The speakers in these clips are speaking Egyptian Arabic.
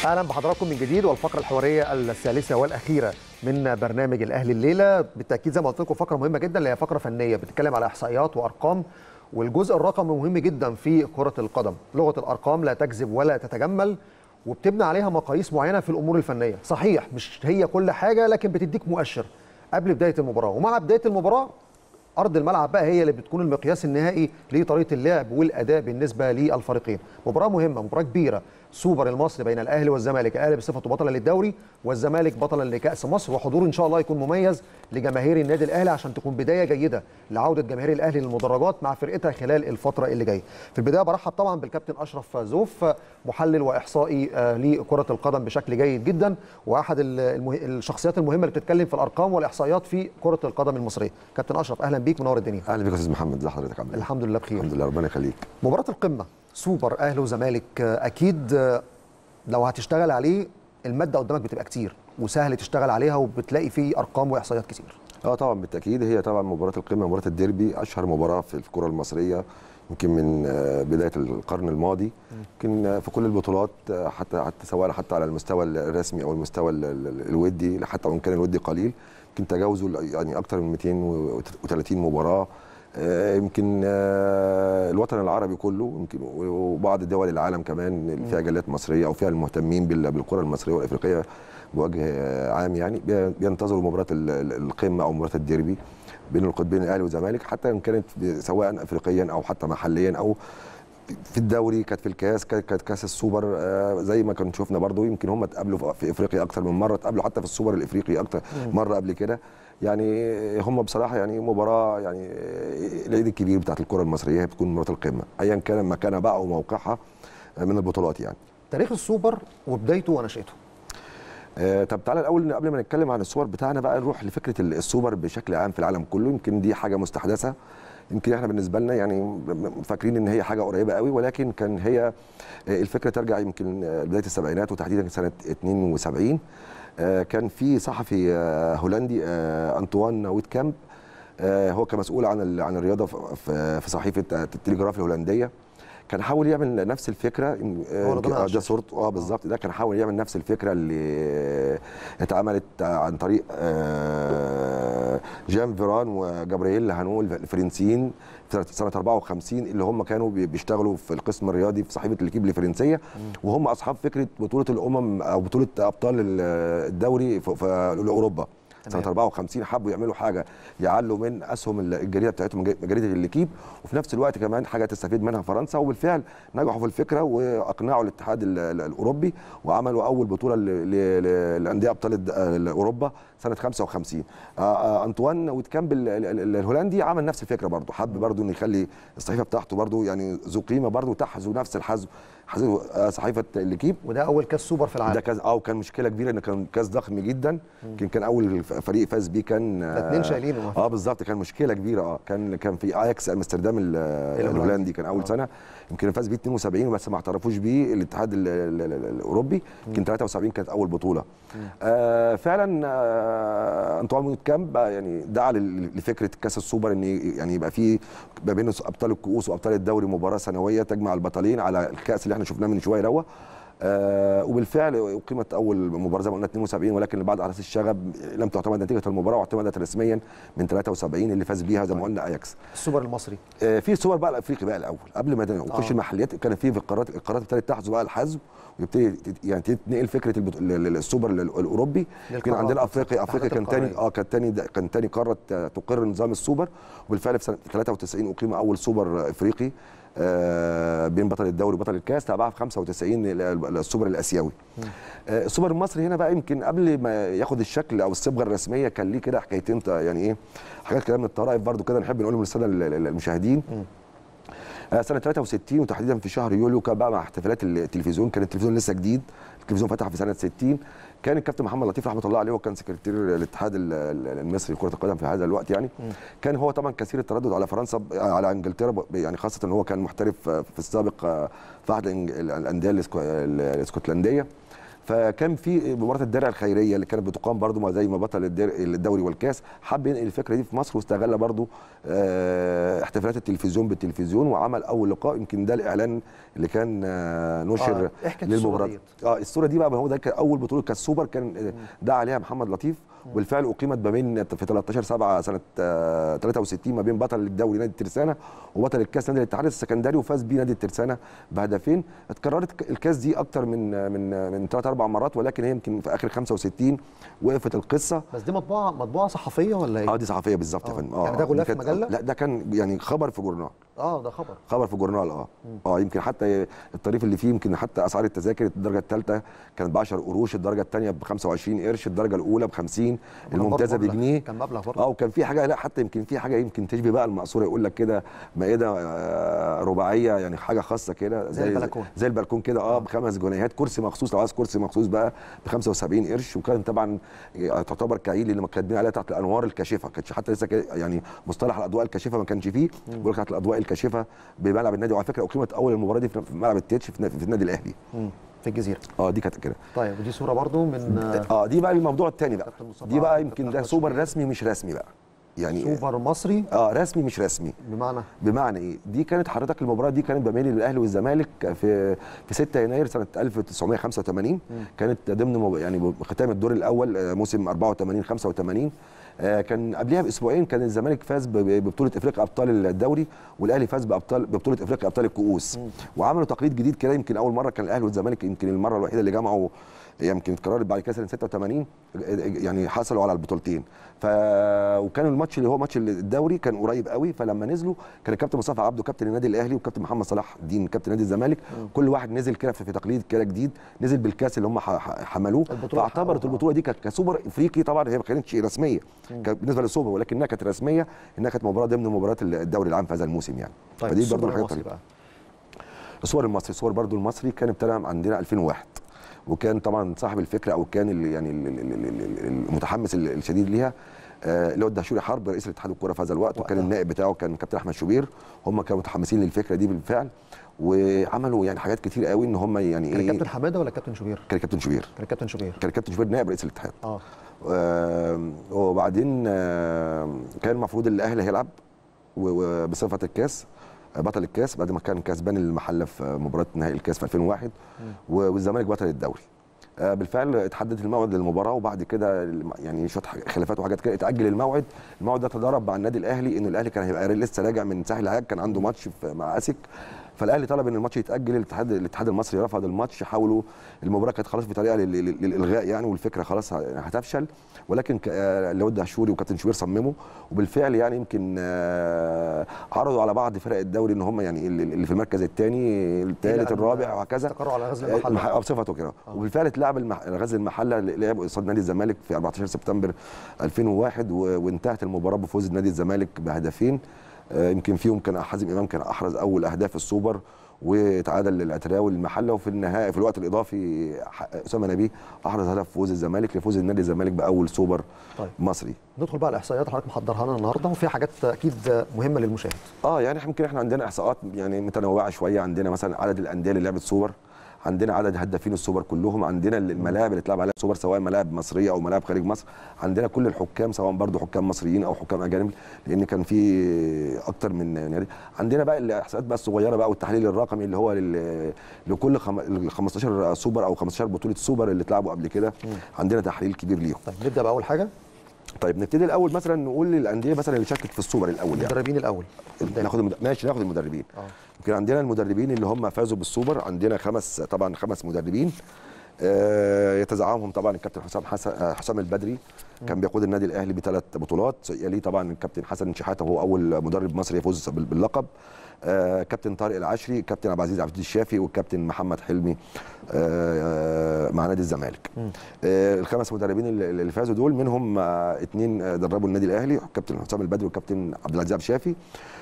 اهلا بحضراتكم من جديد والفقره الحواريه الثالثه والاخيره من برنامج الاهلي الليله بالتاكيد زي ما قلت لكم فقره مهمه جدا اللي هي فقره فنيه بتتكلم على احصائيات وارقام والجزء الرقمي مهم جدا في كره القدم لغه الارقام لا تكذب ولا تتجمل وبتبنى عليها مقاييس معينه في الامور الفنيه صحيح مش هي كل حاجه لكن بتديك مؤشر قبل بدايه المباراه ومع بدايه المباراه ارض الملعب بقى هي اللي بتكون المقياس النهائي لطريقه اللعب والاداء بالنسبه للفريقين مباراه مهمه مباراه كبيره سوبر المصري بين الاهلي والزمالك الاهلي بصفته بطلا للدوري والزمالك بطلا لكاس مصر وحضور ان شاء الله يكون مميز لجماهير النادي الاهلي عشان تكون بدايه جيده لعوده جماهير الاهلي للمدرجات مع فرقتها خلال الفتره اللي جايه في البدايه برحب طبعا بالكابتن اشرف زوف محلل واحصائي لكره القدم بشكل جيد جدا واحد المه... الشخصيات المهمه اللي بتتكلم في الارقام والاحصائيات في كره القدم المصريه كابتن اشرف اهلا بيك منور الدنيا اهلا بيك يا استاذ محمد ازي حضرتك عامل الحمد لله بخير الحمد لله ربنا يخليك مباراه القمه سوبر اهلي وزمالك اكيد لو هتشتغل عليه الماده قدامك بتبقى كتير وسهل تشتغل عليها وبتلاقي فيه ارقام واحصائيات كتير اه طبعا بالتاكيد هي طبعا مباراه القمه مباراه الديربي اشهر مباراه في الكره المصريه يمكن من بدايه القرن الماضي يمكن في كل البطولات حتى حتى سواء حتى على المستوى الرسمي او المستوى الودي حتى وان كان الودي قليل يمكن تجاوزوا يعني اكثر من 230 مباراه يمكن الوطن العربي كله يمكن وبعض دول العالم كمان اللي فيها جاليات مصريه او فيها المهتمين بالكره المصريه والافريقيه بوجه عام يعني بينتظروا مباراه القمه او مباراه الديربي بين القطبين الاهلي والزمالك حتى ان كانت سواء افريقيا او حتى محليا او في الدوري كانت في الكاس كانت كاس السوبر زي ما كنا شفنا برضو يمكن هم اتقابلوا في افريقيا اكثر من مره اتقابلوا حتى في السوبر الافريقي اكثر مره قبل كده يعني هم بصراحه يعني مباراه يعني العيد الكبير بتاعت الكره المصريه بتكون مباراه القمه ايا كان مكانها بقى وموقعها من البطولات يعني تاريخ السوبر وبدايته ونشاته آه طب تعالى الاول قبل ما نتكلم عن السوبر بتاعنا بقى نروح لفكره السوبر بشكل عام في العالم كله يمكن دي حاجه مستحدثه يمكن احنا بالنسبه لنا يعني فاكرين ان هي حاجه قريبه قوي ولكن كان هي الفكره ترجع يمكن بدايه السبعينات وتحديدا سنه 72 كان في صحفي هولندي انطوان ويتكامب هو كمسؤول عن عن الرياضه في صحيفه التليجراف الهولنديه كان حاول يعمل نفس الفكره ده صورته اه بالظبط ده كان حاول يعمل نفس الفكره اللي اتعملت عن طريق جان فيران وجابرييل هانو الفرنسيين في سنه 54 اللي هم كانوا بيشتغلوا في القسم الرياضي في صحيفه الكيب الفرنسيه وهم اصحاب فكره بطوله الامم او بطوله ابطال الدوري في اوروبا سنه 54 حبوا يعملوا حاجه يعلوا من اسهم الجريده بتاعتهم جريده الليكيب وفي نفس الوقت كمان حاجه تستفيد منها فرنسا وبالفعل نجحوا في الفكره واقنعوا الاتحاد الاوروبي وعملوا اول بطوله للانديه ابطال اوروبا سنه 55 انطوان ويتكامب الهولندي عمل نفس الفكره برضه حب برضه انه يخلي الصحيفه بتاعته برضه يعني ذو قيمه برضه تحذو نفس الحذو حذو صحيفه الليكيب وده اول كاس سوبر في العالم ده كاس اه وكان مشكله كبيره ان كان كاس ضخم جدا يمكن كان اول فريق فاز بيه كان اثنين شايلينه اه بالظبط كان مشكله كبيره اه كان كان في اياكس امستردام الهولندي كان اول آه. سنه يمكن فاز بيه 72 بس ما اعترفوش بيه الاتحاد الاوروبي يمكن 73 كانت اول بطوله آه فعلا آه انطوان كامب يعني دعا لفكره كاس السوبر ان يعني يبقى في ما بين ابطال الكؤوس وابطال الدوري مباراه سنويه تجمع البطلين على الكاس اللي احنا شفناه من شويه دوت آه وبالفعل اقيمت اول مباراه زي ما قلنا 72 ولكن بعد احداث الشغب لم تعتمد نتيجه المباراه واعتمدت رسميا من 73 اللي فاز بيها زي ما قلنا اياكس السوبر المصري آه في السوبر بقى الافريقي بقى الاول قبل ما نخش آه. المحليات كان في في القارات القارات ابتدت تحذو بقى الحذو ويبتدي يعني تنقل فكره السوبر الاوروبي كان عندنا افريقيا افريقيا كان ثاني اه كان ثاني كان ثاني قاره تقر نظام السوبر وبالفعل في سنه 93 اقيم اول سوبر افريقي آه بين بطل الدوري وبطل الكاس تابعها في 95 السوبر الاسيوي آه السوبر المصري هنا بقى يمكن قبل ما ياخد الشكل او الصبغه الرسميه كان ليه كده حكايتين يعني ايه حاجات كده من الطرائف برضو كده نحب نقولهم للساده المشاهدين آه سنه 63 وتحديدا في شهر يوليو كان بقى مع احتفالات التلفزيون كان التلفزيون لسه جديد التلفزيون فتح في سنه 60 كان الكابتن محمد لطيف رحمه الله عليه وكان سكرتير الاتحاد المصري لكره القدم في هذا الوقت يعني م. كان هو طبعا كثير التردد على فرنسا على انجلترا يعني خاصه ان هو كان محترف في السابق في احد الانديه الاسكتلنديه فكان في مباراه الدرع الخيريه اللي كانت بتقام برضو زي ما بطل الدوري والكاس حب ينقل الفكره دي في مصر واستغل برضو احتفالات التلفزيون بالتلفزيون وعمل اول لقاء يمكن ده الاعلان اللي كان آه، نشر آه، احكي الصورة للمباراه ديت. اه الصوره دي بقى ما هو ده كان اول بطوله كاس سوبر كان آه، دعا عليها محمد لطيف وبالفعل اقيمت ما بين في 13 7 سنه آه، 63 ما بين بطل الدوري نادي الترسانه وبطل الكاس نادي الاتحاد السكندري وفاز بيه نادي الترسانه بهدفين اتكررت ك- الكاس دي اكتر من من من ثلاث اربع مرات ولكن هي يمكن في اخر 65 وقفت القصه بس دي مطبوعه مطبوعه صحفيه ولا اه ايه؟ دي صحفيه بالظبط يا آه. فندم يعني ده دي غلاف كانت- مجلة؟ لا ده كان يعني خبر في جورنال اه ده خبر خبر في جورنال اه اه يمكن حتى الطريف اللي فيه يمكن حتى اسعار التذاكر الدرجه الثالثه كانت ب 10 قروش الدرجه الثانيه ب 25 قرش الدرجه الاولى ب 50 كان الممتازه برضه مبلغ- بجنيه كان مبلغ برضه اه وكان في حاجه لا حتى يمكن في حاجه يمكن تشبه بقى المقصوره يقول لك كده مائده آه، رباعيه يعني حاجه خاصه كده زي البلكون. زي البلكون كده اه بخمس جنيهات كرسي مخصوص لو عايز كرسي مخصوص بقى ب 75 قرش وكان طبعا آه، تعتبر كعيل اللي كاتبين عليها تحت الانوار الكاشفه كانتش حتى لسه كده يعني مصطلح الاضواء الكاشفه ما كانش فيه بيقول لك تحت الاضواء الكاشفه بملعب النادي وعلى فكره اقيمت اول المباراه دي في ملعب التتش في في النادي الاهلي مم. في الجزيره اه دي كانت كده طيب ودي صوره برضه من آه، اه دي بقى الموضوع الثاني بقى كابتن مصطفى دي بقى عبد يمكن ده الفتاح سوبر شوبير. رسمي مش رسمي بقى يعني سوبر مصري اه رسمي مش رسمي بمعنى بمعنى ايه دي كانت حضرتك المباراه دي كانت ما بين الاهلي والزمالك في في 6 يناير سنه 1985 كانت ضمن مب- يعني ختام الدور الاول آه، موسم 84 85 آه، كان قبلها باسبوعين كان الزمالك فاز ب- ب- ببطوله افريقيا ابطال الدوري والاهلي فاز بابطال ببطوله افريقيا ابطال الكؤوس وعملوا تقليد جديد كده يمكن اول مره كان الاهلي والزمالك يمكن المره الوحيده اللي جمعوا يمكن اتكررت بعد كده سنه 86 يعني حصلوا على البطولتين ف وكان الماتش اللي هو ماتش الدوري كان قريب قوي فلما نزلوا كان الكابتن مصطفى عبده كابتن النادي الاهلي وكابتن محمد صلاح الدين كابتن نادي الزمالك كل واحد نزل كده في في تقليد كده جديد نزل بالكاس اللي هم ح- ح- حملوه البطولة فاعتبرت حققوها. البطوله دي كانت كسوبر افريقي طبعا هي ما كانتش رسميه كانت بالنسبه للسوبر ولكنها كانت رسميه انها كانت مباراه ضمن مباريات الدوري العام في هذا الموسم يعني طيب فدي السوبر برضه حاجه المصري طريقة. بقى الصور المصري الصور برضو المصري كان ابتدى عندنا 2001 وكان طبعا صاحب الفكره او كان اللي يعني ال- ال- ال- ال- المتحمس ال- الشديد ليها آه، اللي هو الدهشوري حرب رئيس الاتحاد الكوره في هذا الوقت وكان وقتها. النائب بتاعه كان كابتن احمد شوبير هم كانوا متحمسين للفكره دي بالفعل وعملوا يعني حاجات كتير قوي ان هم يعني كان ايه الكابتن حماده ولا الكابتن شوبير؟ كان كابتن شوبير كان الكابتن شوبير كان كابتن شوبير نائب رئيس الاتحاد اه آم، وبعدين آم، كان المفروض الاهلي هيلعب و- وبصفه الكاس آه، بطل الكاس بعد ما كان كسبان المحله في مباراه نهائي الكاس في 2001 و- والزمالك بطل الدوري آه، بالفعل اتحدد الموعد للمباراه وبعد كده الم- يعني شويه ح- خلافات وحاجات كده اتاجل الموعد الموعد ده تضارب مع النادي الاهلي ان الاهلي كان هيبقى لسه راجع من ساحل العاج كان عنده ماتش في- مع اسك فالاهلي طلب ان الماتش يتاجل الاتحاد الاتحاد المصري رفض الماتش حاولوا المباراه كانت خلاص بطريقه لل- لل- للالغاء يعني والفكره خلاص ه- هتفشل ولكن ك- آه، لو الدهشوري وكابتن شوبير صمموا وبالفعل يعني يمكن آه، عرضوا على بعض فرق الدوري ان هم يعني اللي اللي في المركز الثاني الثالث إلى أن الرابع وهكذا استقروا على غزل المحله المحله بصفته كده وبالفعل اتلعب المح... غزل المحله لعب قصاد نادي الزمالك في 14 سبتمبر 2001 و... وانتهت المباراه بفوز نادي الزمالك بهدفين آه، يمكن فيهم كان حازم امام كان احرز اول اهداف السوبر وتعادل العتراوي المحله وفي النهايه في الوقت الاضافي ح- اسامه نبيه احرز هدف فوز الزمالك لفوز النادي الزمالك باول سوبر طيب. مصري ندخل بقى الاحصائيات اللي حضرتك محضرها لنا النهارده وفي حاجات اكيد مهمه للمشاهد اه يعني يمكن احنا عندنا احصاءات يعني متنوعه شويه عندنا مثلا عدد الانديه اللي لعبت سوبر عندنا عدد هدافين السوبر كلهم عندنا الملاعب اللي اتلعب عليها سوبر سواء ملاعب مصريه او ملاعب خارج مصر عندنا كل الحكام سواء برضو حكام مصريين او حكام اجانب لان كان في اكتر من نادي عندنا بقى الاحصاءات بقى الصغيره بقى والتحليل الرقمي اللي هو لل- لكل خم... ال 15 سوبر او 15 بطوله سوبر اللي اتلعبوا قبل كده عندنا تحليل كبير ليهم طيب نبدا باول حاجه طيب نبتدي الاول مثلا نقول للانديه مثلا اللي شاركت في السوبر الاول يعني المدربين الاول ناخد المد... ماشي ناخد المدربين اه يمكن عندنا المدربين اللي هم فازوا بالسوبر عندنا خمس طبعا خمس مدربين آه، يتزعمهم طبعا الكابتن حسام حسن آه، حسام البدري كان بيقود النادي الاهلي بثلاث بطولات يليه طبعا الكابتن حسن شحاته وهو اول مدرب مصري يفوز بال- باللقب آه، كابتن طارق العشري كابتن عبد العزيز عبد الشافي والكابتن محمد حلمي آه، مع نادي الزمالك آه، الخمس مدربين اللي اللي فازوا دول منهم آه، اتنين آه، دربوا النادي الاهلي الكابتن حسام البدري والكابتن عبد العزيز عبد الشافي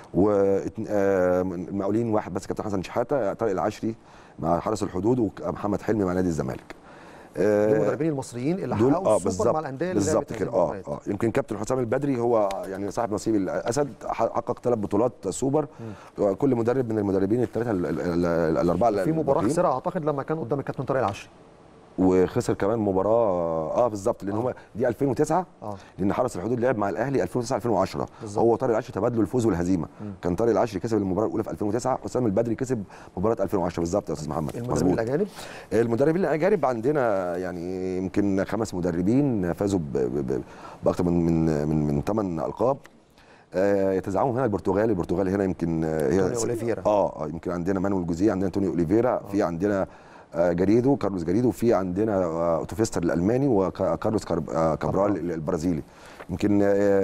والمقاولين واحد بس كابتن حسن شحاته طارق العشري مع حرس الحدود ومحمد حلمي مع نادي الزمالك آه، دول المدربين المصريين اللي دول حققوا اه السوبر بالظبط مع الانديه اللي بالظبط لعبت هذه كده اه المباريات. اه يمكن كابتن حسام البدري هو يعني صاحب نصيب الاسد حقق ثلاث بطولات سوبر كل مدرب من المدربين الثلاثه ال- ال- ال- الاربعه في مباراه الباقيين. خسرها اعتقد لما كان قدام الكابتن طارق العشري وخسر كمان مباراه اه بالظبط لان هو دي 2009 اه لان حرس الحدود لعب مع الاهلي 2009 2010 بالظبط. هو طارق العشري تبادلوا الفوز والهزيمه كان طارق العشري كسب المباراه الاولى في 2009 وسام البدري كسب مباراه 2010 بالظبط يا استاذ محمد المدربين الاجانب المدربين الاجانب عندنا يعني يمكن خمس مدربين فازوا ب- ب- ب- باكثر من من من من ثمان القاب آه، يتزعمهم هنا البرتغال البرتغال هنا يمكن آه، هي أنطونيو أوليفيرا. اه آه، يمكن عندنا مانويل جوزيه عندنا انطونيو اوليفيرا في عندنا آه، جاريدو كارلوس جاريدو وفي عندنا آه، اوتوفيستر الالماني وكارلوس كارب- آه، كابرال البرازيلي يمكن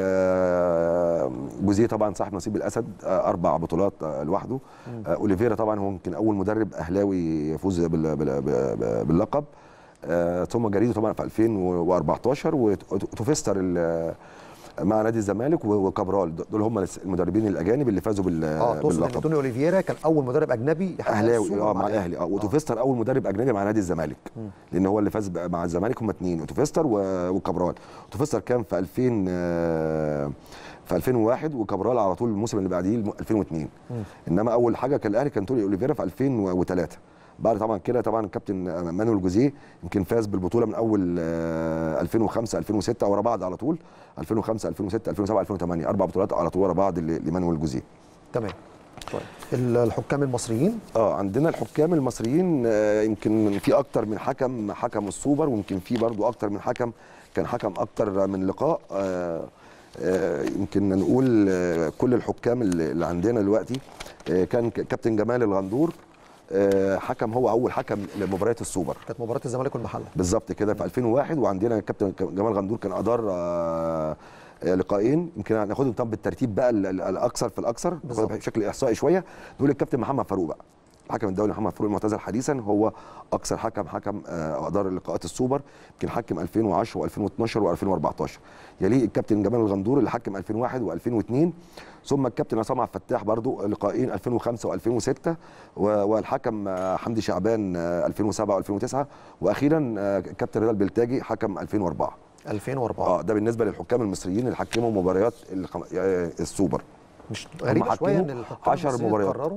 آه، جوزيه طبعا صاحب نصيب الاسد آه، اربع بطولات آه، لوحده آه، اوليفيرا طبعا هو يمكن اول مدرب اهلاوي يفوز بال- بال- بال- باللقب آه، ثم جاريدو طبعا في 2014 وتوفيستر ال- مع نادي الزمالك و- وكابرال دول هم المدربين الاجانب اللي فازوا بال- اه تقصد ان باللقب انطونيو اوليفيرا كان اول مدرب اجنبي يحقق اهلاوي السوبر اه مع الاهلي اه وتوفيستر اول مدرب اجنبي مع نادي الزمالك لان هو اللي فاز بقى مع الزمالك هم اثنين وتوفيستر و- وكابرال توفيستر كان في 2000 آه، في 2001 وكابرال على طول الموسم اللي بعديه الم- 2002 انما اول حاجه كان الاهلي كان توني اوليفيرا في 2003 بعد طبعا كده طبعا الكابتن مانويل جوزيه يمكن فاز بالبطوله من اول آه، 2005 2006 ورا بعض على طول 2005 2006 2007 2008 اربع بطولات على طول ورا بعض ل- لمانويل جوزيه تمام طيب ال- الحكام المصريين اه عندنا الحكام المصريين آه، يمكن في اكتر من حكم حكم السوبر ويمكن في برضو اكتر من حكم كان حكم اكتر من لقاء آه، آه، يمكن نقول آه، كل الحكام اللي اللي عندنا دلوقتي آه، كان ك- كابتن جمال الغندور آه، حكم هو اول حكم لمباريات السوبر كانت مباراه الزمالك والمحله بالظبط كده في 2001 وعندنا الكابتن جمال غندور كان ادار آه، آه، لقاءين يمكن هناخدهم طب بالترتيب بقى ال- ال- الاكثر في الاكثر بالظبط. ناخدهم بشكل احصائي شويه نقول الكابتن محمد فاروق بقى الحكم الدولي محمد فاروق المعتزل حديثا هو اكثر حكم حكم آه، ادار لقاءات السوبر يمكن حكم 2010 و2012 و2014 يليه الكابتن جمال الغندور اللي حكم 2001 و2002 ثم الكابتن عصام عبد الفتاح برضو لقاءين 2005 و2006 والحكم آه، حمدي شعبان آه، 2007 و2009 واخيرا آه، الكابتن رضا البلتاجي حكم 2004 2004 اه ده بالنسبه للحكام المصريين اللي حكموا مباريات الخم... آه، السوبر مش غريبه شويه ان حكموا الحكام 10 المصريين مباريات. قرروا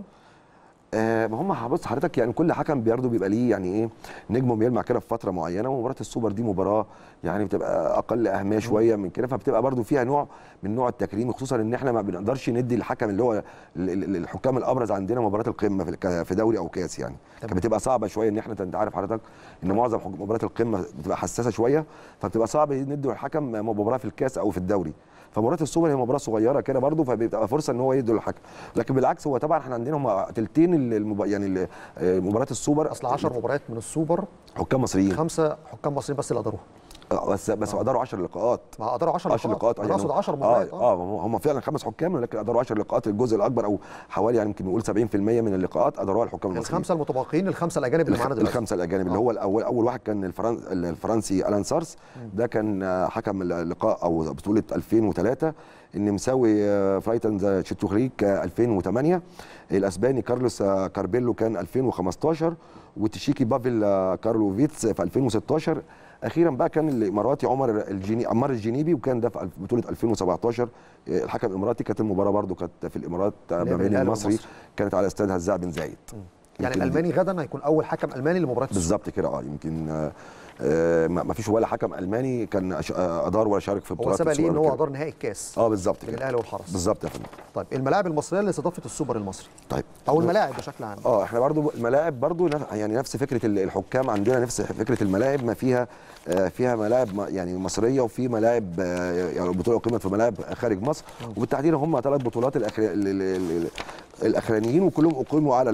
آه ما هم بص حضرتك يعني كل حكم برضه بيبقى ليه يعني ايه نجمه بيلمع كده في فتره معينه ومباراه السوبر دي مباراه يعني بتبقى اقل اهميه شويه من كده فبتبقى برضه فيها نوع من نوع التكريم خصوصا ان احنا ما بنقدرش ندي الحكم اللي هو ال- ال- الحكام الابرز عندنا مباراه القمه في الك- في دوري او كاس يعني تمام. كانت بتبقى صعبه شويه ان احنا انت عارف حضرتك ان معظم حك- مباريات القمه بتبقى حساسه شويه فبتبقى صعب ندي الحكم مباراه في الكاس او في الدوري فمباراه السوبر هي مباراه صغيره كده برضه فبيبقى فرصه ان هو يدي الحكم لكن بالعكس هو طبعا احنا عندنا هم تلتين المب... يعني ال- آه، مباراه السوبر اصل 10 مباريات من السوبر حكام مصريين خمسه حكام مصريين بس اللي قدروها آه، بس بس اداروا 10 لقاءات ما قدروا 10 10 لقاءات انا اقصد 10 اه مباريات اه هم- هم فعلا خمس حكام ولكن اداروا 10 لقاءات الجزء الاكبر او حوالي يعني يمكن نقول 70% من اللقاءات اداروها الحكام المصريين الخمسه المتبقيين الخمسه الاجانب اللي معانا الخ- دلوقتي الخمسه الاجانب اللي آه. هو الاول اول واحد كان الفرن... الفرنسي الان سارس ده كان آه، حكم اللقاء او بطوله 2003 النمساوي آه، فرايتن تشيتوخريك آه، 2008 الاسباني كارلوس آه، كاربيلو كان 2015 وتشيكي بافيل آه، كارلوفيتس في 2016 اخيرا بقى كان الاماراتي عمر الجيني عمار الجنيبي وكان ده في بطوله 2017 آه، الحكم الاماراتي كانت المباراه برضو كانت في الامارات آه، اللي ما بين بين الأهلي المصري والمصري. كانت على استاد هزاع بن زايد يعني يمكن- الالماني غدا هيكون اول حكم الماني لمباراه السوبر بالظبط كده اه يمكن آه، آه، ما ما فيش ولا حكم الماني كان أش- آه، ادار ولا شارك في هو بطولات سبق ليه السوبر ان هو كده. ادار نهائي الكاس اه بالظبط بين كده الاهلي والحرس بالظبط يا فندم طيب الملاعب المصريه لاستضافه السوبر المصري طيب او الملاعب بشكل عام اه احنا برضو الملاعب برضو نف- يعني نفس فكره ال- الحكام عندنا نفس فكره الملاعب ما فيها آه، فيها ملاعب م- يعني مصريه وفي ملاعب آه، يعني البطوله اقيمت في ملاعب خارج مصر وبالتحديد هم ثلاث بطولات الأخر... ال- ال- ال- الاخرانيين وكلهم اقيموا على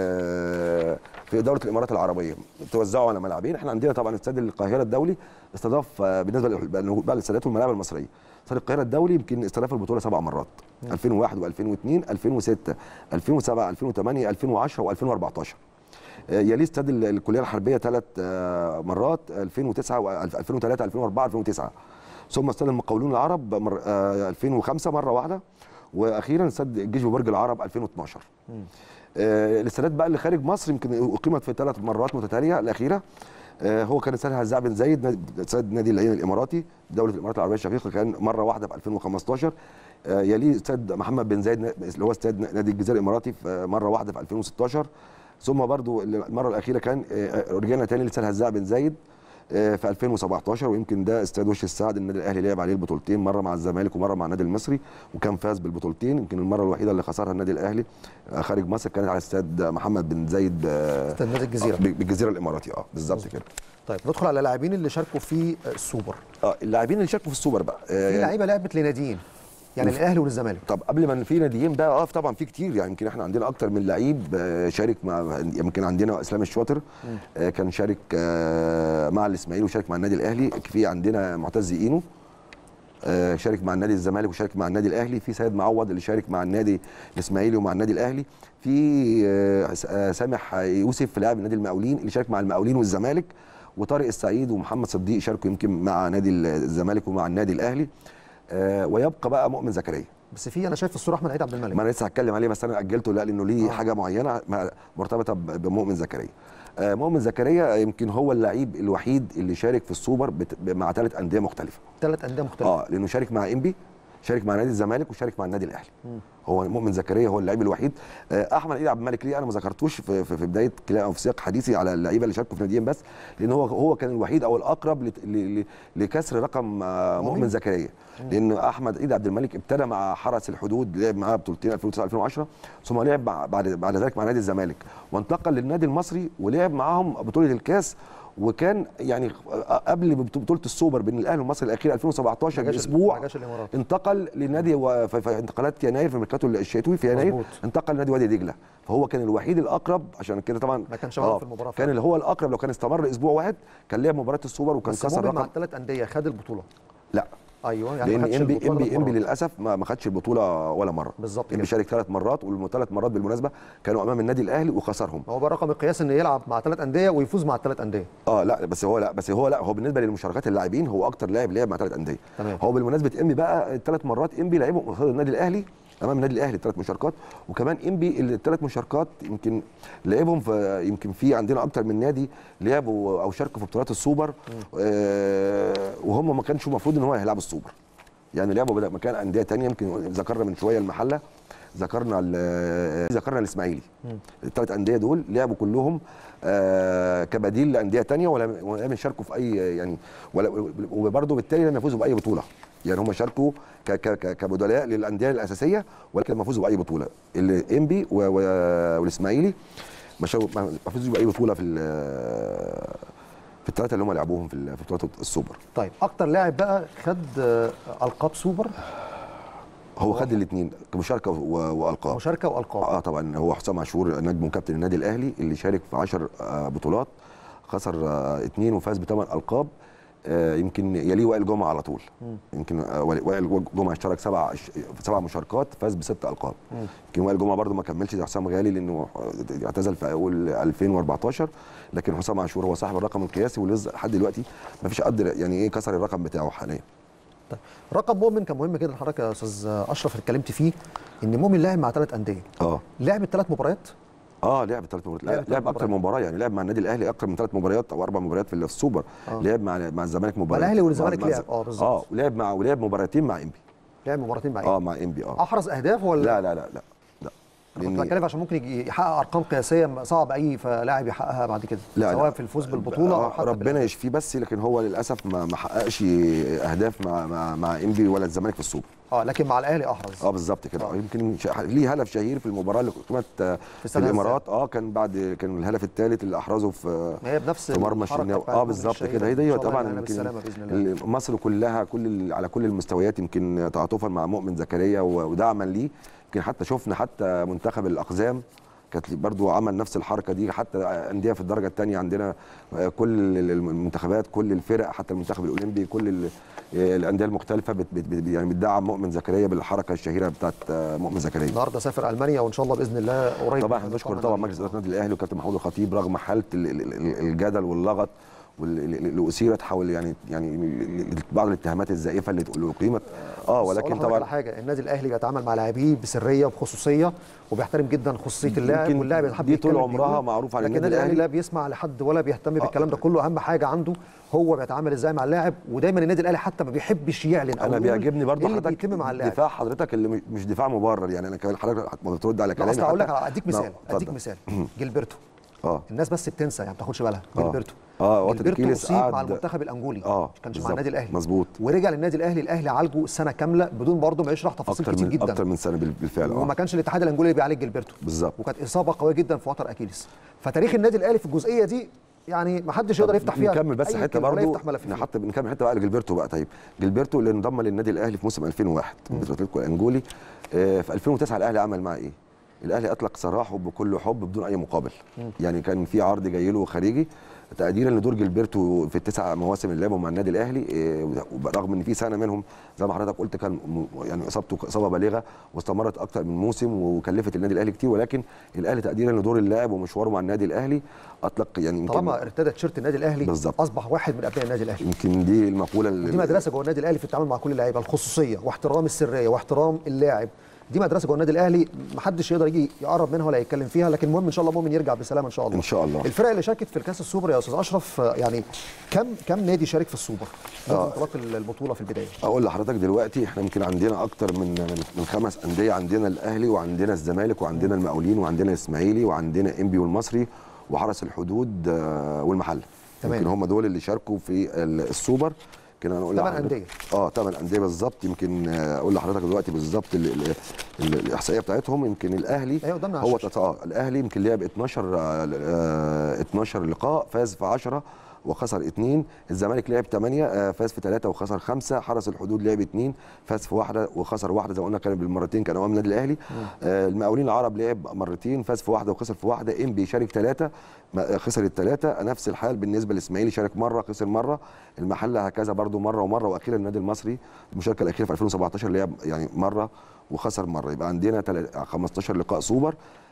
ال- في دوله الامارات العربيه توزعوا على ملاعبين احنا عندنا طبعا استاد القاهره الدولي استضاف آه، بالنسبه لل- بقى الاستادات والملاعب المصريه استاد القاهره الدولي يمكن استضاف البطوله سبع مرات 2001 و2002 2006 2007 2008 2010 و2014 يليه استاد ال- الكليه الحربيه ثلاث مرات 2009 و 2003 2004 2009 ثم استاد المقاولون العرب مر آه، 2005 مره واحده واخيرا استاد الجيش ببرج العرب 2012 آه، الاستادات بقى اللي خارج مصر يمكن اقيمت في ثلاث مرات متتاليه الاخيره آه، هو كان استاد هزاع بن زايد نادي- استاد نادي العين الاماراتي دوله الامارات العربيه الشقيقه كان مره واحده في 2015 آه، يليه استاد محمد بن زايد اللي هو استاد نادي الجزيره الاماراتي في- مره واحده في 2016 ثم برضو المره الاخيره كان آه، رجعنا تاني لسان هزاع بن زايد آه، في 2017 ويمكن ده استاد وش السعد النادي الاهلي لعب عليه البطولتين مره مع الزمالك ومره مع النادي المصري وكان فاز بالبطولتين يمكن المره الوحيده اللي خسرها النادي الاهلي آه، خارج مصر كانت على استاد محمد بن زايد آه، استاد نادي الجزيرة. آه، بالجزيره الاماراتي اه بالظبط كده طيب ندخل على اللاعبين اللي شاركوا في السوبر اه اللاعبين اللي شاركوا في السوبر بقى آه، في لعيبه لعبت لناديين يعني الاهلي والزمالك طب قبل ما في ناديين بقى اه طبعا في كتير يعني يمكن احنا عندنا اكتر من لعيب آه، شارك مع يمكن عندنا اسلام الشاطر آه، كان شارك آه، مع الاسماعيلي وشارك مع النادي الاهلي في عندنا معتز اينو آه، شارك مع النادي الزمالك وشارك مع النادي الاهلي في سيد معوض اللي شارك مع النادي الاسماعيلي ومع النادي الاهلي في آه، س- آه، سامح يوسف لاعب النادي المقاولين اللي شارك مع المقاولين والزمالك وطارق السعيد ومحمد صديق شاركوا يمكن مع نادي الزمالك ومع النادي الاهلي آه، ويبقى بقى مؤمن زكريا بس في انا شايف في الصوره احمد عيد عبد الملك ما انا لسه هتكلم عليه بس انا اجلته لا لانه ليه آه. حاجه معينه مع- مرتبطه ب- بمؤمن زكريا آه، مؤمن زكريا يمكن هو اللعيب الوحيد اللي شارك في السوبر بت- مع ثلاث انديه مختلفه ثلاث انديه مختلفه اه لانه شارك مع انبي شارك مع نادي الزمالك وشارك مع النادي الاهلي هو مؤمن زكريا هو اللعيب الوحيد آه، احمد عيد عبد الملك ليه انا ما ذكرتوش في, في, في بدايه كلام او في سياق حديثي على اللعيبه اللي شاركوا في ناديين بس لان هو هو كان الوحيد او الاقرب لت- ل- ل- لكسر رقم آه، مؤمن زكريا لان احمد عيد عبد الملك ابتدى مع حرس الحدود لعب معاه بطولتين 2009 2010 ثم لعب مع بعد بعد ذلك مع نادي الزمالك وانتقل للنادي المصري ولعب معاهم بطوله الكاس وكان يعني قبل بطوله السوبر بين الاهلي والمصري الاخير 2017 ما جاش- باسبوع ما جاش الإمارات. انتقل لنادي و- في في انتقالات يناير في الميركاتو الشتوي في يناير مظبوط. انتقل لنادي وادي دجله فهو كان الوحيد الاقرب عشان كده طبعا ما كانش موجود في المباراة كان فعلا. اللي هو الاقرب لو كان استمر اسبوع واحد كان لعب مباراه السوبر وكان بس كسر مؤمن مع رقم الثلاث انديه خد البطوله لا ايوه يعني ما لان خدش انبي البطولة انبي ثلاث انبي مرات. للاسف ما ما خدش البطوله ولا مره بالظبط انبي كده. شارك ثلاث مرات والثلاث مرات بالمناسبه كانوا امام النادي الاهلي وخسرهم هو بقى رقم القياس ان يلعب مع ثلاث انديه ويفوز مع الثلاث انديه اه لا بس هو لا بس هو لا هو بالنسبه للمشاركات اللاعبين هو اكتر لاعب لعب مع ثلاث انديه تمام. هو بالمناسبه انبي بقى الثلاث مرات انبي لعبهم قصاد النادي الاهلي امام النادي الاهلي ثلاث مشاركات وكمان انبي الثلاث مشاركات يمكن لعبهم في يمكن في عندنا اكتر من نادي لعبوا او شاركوا في بطولات السوبر آه وهم ما كانش المفروض ان هو هيلعبوا السوبر يعني لعبوا بدأ مكان انديه تانية يمكن ذكرنا من شويه المحله ذكرنا ال- ذكرنا الاسماعيلي الثلاث انديه دول لعبوا كلهم آه، كبديل لانديه تانية ولا ولم يشاركوا في اي يعني ولا وبرضه بالتالي لم يفوزوا باي بطوله يعني هم شاركوا ك- ك- ك- كبدلاء للانديه الاساسيه ولكن لم يفوزوا باي بطوله الانبي و- و- والاسماعيلي ما شاركوا- ما ما فازوش باي بطوله في ال- في الثلاثه اللي هم لعبوهم في ال- في بطوله السوبر طيب اكتر لاعب بقى خد آه، القاب سوبر هو خد الاثنين كمشاركه و- والقاب مشاركه والقاب اه طبعا هو حسام عاشور نجم وكابتن النادي الاهلي اللي شارك في 10 بطولات خسر آه، اثنين وفاز بثمان القاب آه، يمكن يليه وائل جمعه على طول يمكن آه، وائل جمعه اشترك سبع سبع مشاركات فاز بست القاب يمكن وائل جمعه برده ما كملش زي حسام غالي لانه اعتزل في اول 2014 لكن حسام عاشور هو صاحب الرقم القياسي ولسه لحد دلوقتي ما فيش قد يعني ايه كسر الرقم بتاعه حاليا طيب رقم مؤمن كان مهم جدا حضرتك يا استاذ اشرف اللي اتكلمت فيه ان مؤمن لعب مع ثلاث انديه اه لعب الثلاث مباريات اه لعب ثلاث مباريات لعب لعب, ثلاث لعب اكتر من مباريات. مباراه يعني لعب مع النادي الاهلي اكتر من ثلاث مباريات او اربع مباريات في السوبر آه. لعب مع مع الزمالك مباراه الأهلي والزمالك مع- مع- لعب، آه، بالظبط. اه ولعب مع ولعب مباراتين مع انبي لعب مباراتين مع اه إيه؟ مع انبي اه احرز اهداف ولا لا لا لا لا لا أنا كنت لأن- بتكلم عشان ممكن يجي- يحقق ارقام قياسيه صعب اي لاعب يحققها بعد كده لا سواء لا. في الفوز بالبطوله او آه حتى ربنا بالأهداف. يشفيه بس لكن هو للاسف ما ما حققش اهداف مع مع مع انبي ولا الزمالك في السوبر اه لكن مع الاهلي احرز اه بالظبط كده آه. آه. يمكن ش- ليه هدف شهير في المباراه اللي قامت آه، في, استاد الامارات اه كان بعد كان الهدف الثالث اللي احرزه في ما هي بنفس في مرمى الحركة الشناوي بتاعت اه مؤمن بالظبط الشهير. كده هي إن دي شاء الله طبعا ينال يمكن بالسلامة بإذن الله. ال- مصر كلها كل ال- على كل المستويات يمكن تعاطفا مع مؤمن زكريا و- ودعما ليه يمكن حتى شفنا حتى منتخب الاقزام كانت برضو عمل نفس الحركه دي حتى انديه في الدرجه الثانيه عندنا آه، كل ال- المنتخبات كل الفرق حتى المنتخب الاولمبي كل ال- آه، الانديه المختلفه بت بت بت يعني بتدعم مؤمن زكريا بالحركه الشهيره بتاعت آه، مؤمن زكريا النهارده سافر المانيا وان شاء الله باذن الله قريب طبعا من احنا بنشكر الإقامة طبعا النهائية. مجلس اداره النادي الاهلي وكابتن محمود الخطيب رغم حاله ال- ال- ال- الجدل واللغط واللي اثيرت حول يعني يعني بعض الاتهامات الزائفه اللي اللي اقيمت اه بس أقول ولكن لحضرتك طبعا على حاجه النادي الاهلي بيتعامل مع لاعبيه بسريه وبخصوصيه وبيحترم جدا خصوصيه اللاعب يمكن واللاعب يحب دي طول يتكلم عمرها بيقول. معروف عن لكن النادي النادي الاهلي الأهلي. لا بيسمع لحد ولا بيهتم بالكلام ده كله اهم حاجه عنده هو بيتعامل ازاي مع اللاعب ودايما النادي الاهلي حتى ما بيحبش يعلن أو انا يقول بيعجبني برضو إيه اللي حضرتك بيتم مع اللاعب دفاع حضرتك اللي مش- مش دفاع مبرر يعني انا كمان حضرتك ما بترد على لا كلامي اصل اقول لك حتى. على- اديك نعم، مثال اديك اتفضل. مثال جilberto اه الناس بس بتنسى يعني ما بتاخدش بالها آه. جilberto اه وقت جilberto كيلس اصيب مع قعد المنتخب الانجولي اه كانش مع بالظبط. النادي الاهلي مظبوط ورجع للنادي الاهلي الاهلي عالجه سنه كامله بدون برضه ما يشرح تفاصيل اكتر كتير من جدا اكتر من سنه بال- بالفعل وما اه كانش الاتحاد الانجولي اللي بيعالج جilberto بالظبط وكانت اصابه قويه جدا في وتر اكيليس فتاريخ النادي الاهلي في الجزئيه دي يعني ما حدش يقدر يفتح فيها نكمل بس أي حته كلمة ولا برضه يفتح ملف فيها. نحط نكمل حته بقى لجilberto بقى طيب جilberto اللي انضم للنادي الاهلي في موسم 2001 مثل اتلتيكو الانجولي آه، في 2009 الاهلي عمل معاه ايه؟ الاهلي اطلق سراحه بكل حب بدون اي مقابل يعني كان في عرض جاي له خارجي تقديرا لدور جilberto في التسع مواسم اللي لعبهم مع النادي الاهلي آه، رغم ان في سنه منهم زي ما حضرتك قلت كان م- يعني اصابته اصابه بالغه واستمرت اكتر من موسم وكلفت النادي الاهلي كتير ولكن الاهلي تقديرا لدور اللاعب ومشواره مع النادي الاهلي اطلق يعني يمكن- طالما ارتدى تيشيرت النادي الاهلي بالظبط. اصبح واحد من ابناء النادي الاهلي يمكن دي المقوله اللي دي مدرسه جوه النادي الاهلي في التعامل مع كل اللعيبه الخصوصيه واحترام السريه واحترام اللاعب دي مدرسه جوه النادي الاهلي محدش يقدر يجي يقرب منها ولا يتكلم فيها لكن المهم ان شاء الله مؤمن يرجع بسلامه ان شاء الله ان شاء الله الفرق اللي شاركت في الكاس السوبر يا استاذ اشرف آه، يعني كم كم نادي شارك في السوبر من آه. انطلاق البطوله في البدايه اقول لحضرتك دلوقتي احنا يمكن عندنا اكتر من من, من خمس انديه عندنا الاهلي وعندنا الزمالك وعندنا المقاولين وعندنا الاسماعيلي وعندنا انبي والمصري وحرس الحدود آه، والمحله تمام. يمكن هم دول اللي شاركوا في ال- السوبر يمكن انا اقول تمن لحضرتك- أندية. اه ثمان انديه بالظبط يمكن آه، اقول لحضرتك دلوقتي بالظبط ال- ال- ال- الاحصائيه بتاعتهم يمكن الاهلي أيوة قدامنا على هو الشاشة. اه الاهلي يمكن لعب 12 آه، آه، 12 لقاء فاز في 10 وخسر اثنين الزمالك لعب 8 فاز في 3 وخسر 5 حرس الحدود لعب 2 فاز في واحده وخسر واحده زي ما قلنا كان بالمرتين كان امام النادي الاهلي آه، المقاولين العرب لعب مرتين فاز في واحده وخسر في واحده انبي شارك ثلاثه خسر الثلاثه نفس الحال بالنسبه للاسماعيلي شارك مره خسر مره المحله هكذا برده مره ومره واخيرا النادي المصري المشاركه الاخيره في 2017 لعب يعني مره وخسر مره يبقى عندنا تل- 15 لقاء سوبر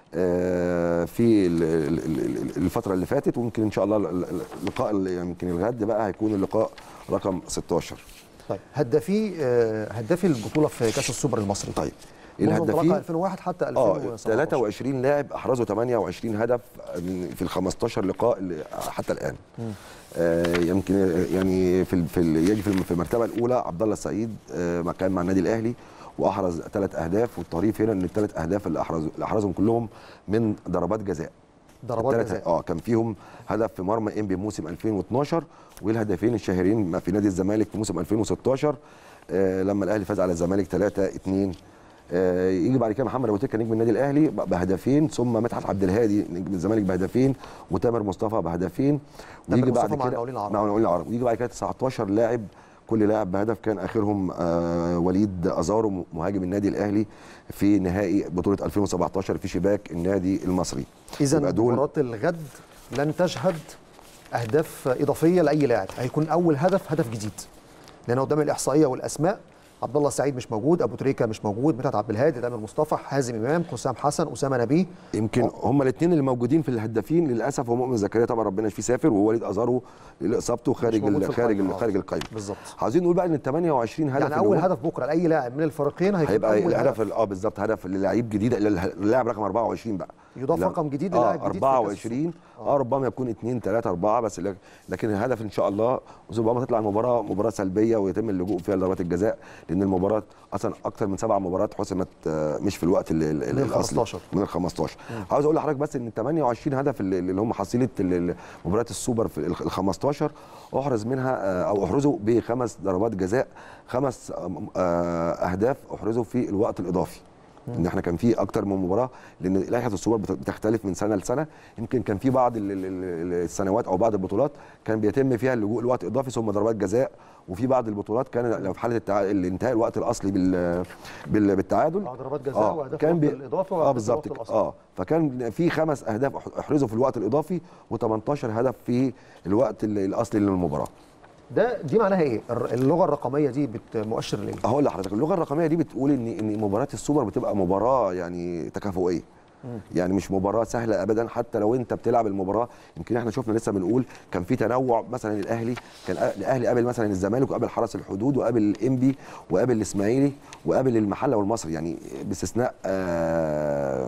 آه، في ال- ال- ال- الفتره اللي فاتت ويمكن ان شاء الله ال- ال- اللقاء اللي يمكن الغد بقى هيكون اللقاء رقم 16 طيب هدافي آه، هدافي البطوله في كاس السوبر المصري طيب منذ انطلاقها الهدافين 2001 حتى اه 2017 23 لاعب احرزوا 28 هدف من- في ال 15 لقاء اللي حتى الان آه يمكن يعني في ال- في ال- يجي في الم- في المرتبه الاولى عبد الله السعيد آه ما كان مع النادي الاهلي واحرز ثلاث اهداف والطريف هنا ان الثلاث اهداف اللي احرزوا اللي احرزهم كلهم من ضربات جزاء ضربات التلات- جزاء اه كان فيهم هدف في مرمى انبي موسم 2012 والهدفين الشهيرين في نادي الزمالك في موسم 2016 آه لما الاهلي فاز على الزمالك 3 2 آه يجي بعد كده محمد ابو تريكه نجم النادي الاهلي ب- بهدفين ثم مدحت عبد الهادي نجم الزمالك بهدفين وتامر مصطفى بهدفين تامر ويجي بعد مصطفى مع كده المقاولين العرب. مع المقاولين العرب ويجي بعد كده 19 لاعب كل لاعب بهدف كان اخرهم آه وليد ازارو مهاجم النادي الاهلي في نهائي بطوله 2017 في شباك النادي المصري اذا يبقى دول- مباراه الغد لن تشهد اهداف اضافيه لاي لاعب هيكون اول هدف هدف جديد لان قدام الاحصائيه والاسماء عبد الله السعيد مش موجود ابو تريكه مش موجود مدحت عبد الهادي تامر مصطفى حازم امام حسام حسن اسامه نبيه يمكن هم الاثنين اللي موجودين في الهدافين للاسف هو مؤمن زكريا طبعا ربنا يشفيه سافر ووليد ازارو اللي اصابته خارج موجود في ال- خارج القايمة. ال- خارج القايمه بالظبط عاوزين نقول بقى ان ال 28 هدف يعني اللي اول هم- هدف بكره لاي لاعب من الفريقين هيكون هيبقى اول الهدف هدف ال- اه بالظبط هدف للعيب جديد اللاعب رقم 24 بقى يضاف لا- رقم جديد اه للاعب جديد في كأس 24 اه ربما يكون 2 3 4 بس لك- لكن الهدف ان شاء الله ربما تطلع المباراه مباراه سلبيه ويتم اللجوء فيها لضربات الجزاء لان المباراه اصلا اكثر من سبع مباريات حسمت آه، مش في الوقت ال- ال- من ال الاصلي 15. من ال 15 عاوز اقول لحضرتك بس ان ال 28 هدف اللي اللي هم حصيله ال- ال- مباريات السوبر في ال 15 احرز منها آه، او احرزوا بخمس ضربات جزاء خمس آم، آه، اهداف احرزوا في الوقت الاضافي ان احنا كان في اكتر من مباراه لان لائحه السوبر بت- بتختلف من سنه لسنه يمكن كان في بعض ال- ال- ال- السنوات او بعض البطولات كان بيتم فيها اللجوء لوقت اضافي ثم ضربات جزاء وفي بعض البطولات كان لو في حاله التع... الانتهاء الوقت الاصلي بال... بال... بالتعادل آه، ضربات جزاء واهداف كان الوقت الإضافي اه وأهداف بالظبط الوقت كده. الأصلي. اه فكان في خمس اهداف أح- احرزوا في الوقت الاضافي و18 هدف في الوقت ال- الاصلي للمباراه ده دي معناها ايه الر- اللغه الرقميه دي بت- مؤشر ليه هقول لحضرتك اللغه الرقميه دي بتقول ان ان مباراه السوبر بتبقى مباراه يعني تكافؤيه يعني مش مباراه سهله ابدا حتى لو انت بتلعب المباراه يمكن احنا شفنا لسه بنقول كان في تنوع مثلا الاهلي كان أ- الاهلي قابل مثلا الزمالك وقابل حرس الحدود وقابل الانبي وقابل الاسماعيلي وقابل المحله والمصري يعني باستثناء آه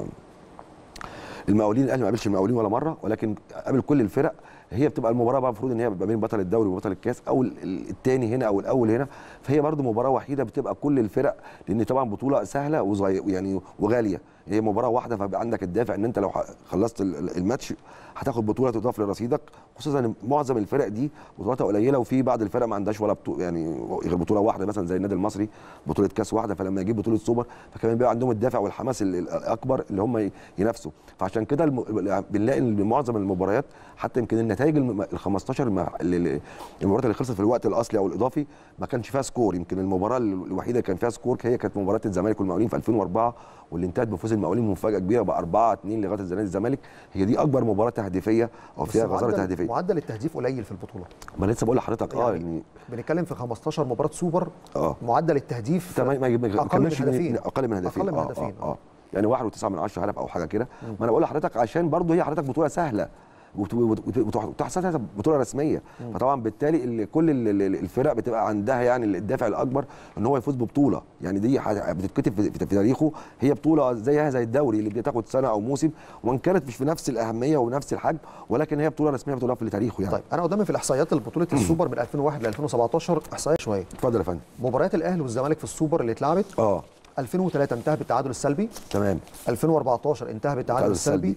المقاولين الاهلي ما قابلش المقاولين ولا مره ولكن قابل كل الفرق هي بتبقى المباراه بقى المفروض ان هي بتبقى بين بطل الدوري وبطل الكاس او الثاني هنا او الاول هنا فهي برضو مباراه وحيده بتبقى كل الفرق لان طبعا بطوله سهله وصغيره يعني وغاليه هي مباراه واحده فبقى عندك الدافع ان انت لو ح- خلصت ال- ال- الماتش هتاخد بطوله تضاف لرصيدك خصوصا ان معظم الفرق دي بطولاتها قليله وفي بعض الفرق ما عندهاش ولا بطوله يعني غير بطوله واحده مثلا زي النادي المصري بطوله كاس واحده فلما يجيب بطوله سوبر فكمان بيبقى عندهم الدافع والحماس ال- ال- الاكبر اللي هم ي- ينافسوا فعشان كده الم... بنلاقي ان معظم المباريات حتى يمكن النتائج الم- ال 15 الم- ال- ال- المباريات اللي خلصت في الوقت الاصلي او الاضافي ما كانش فيها سكور يمكن المباراه الوحيده اللي كان فيها سكور هي كانت مباراه الزمالك والمقاولين في 2004 واللي انتهت بفوز المقاولين بمفاجاه كبيره ب 4 2 لغايه الزمالك الزمالك هي دي اكبر مباراه تهديفيه او بس فيها غزاره معدل- تهديفيه معدل التهديف قليل في البطوله ما أنا لسه بقول لحضرتك اه يعني يعني بنتكلم في 15 مباراه سوبر اه معدل التهديف تمام ما ما أقل من كملش هدفين. اقل من هدفين أقل من آه، هدفين، اه, آه. يعني واحد وتسعة من عشرة هدف او حاجه كده ما انا بقول لحضرتك عشان برضه هي حضرتك بطوله سهله وت- وت- وت- وتحسبها بطوله رسميه فطبعا بالتالي ال- كل ال- ال- الفرق بتبقى عندها يعني الدافع الاكبر ان هو يفوز ببطوله يعني دي ح- بتتكتب في في تاريخه هي بطوله زيها زي الدوري اللي بتاخد سنه او موسم وان كانت مش في نفس الاهميه ونفس الحجم ولكن هي بطوله رسميه بطوله في تاريخه يعني طيب انا قدامي في الاحصائيات بطوله السوبر من 2001 ل 2017 احصائيه شويه اتفضل يا فندم مباريات الاهلي والزمالك في السوبر اللي اتلعبت اه 2003 انتهى بالتعادل السلبي تمام 2014 انتهى بالتعادل السلبي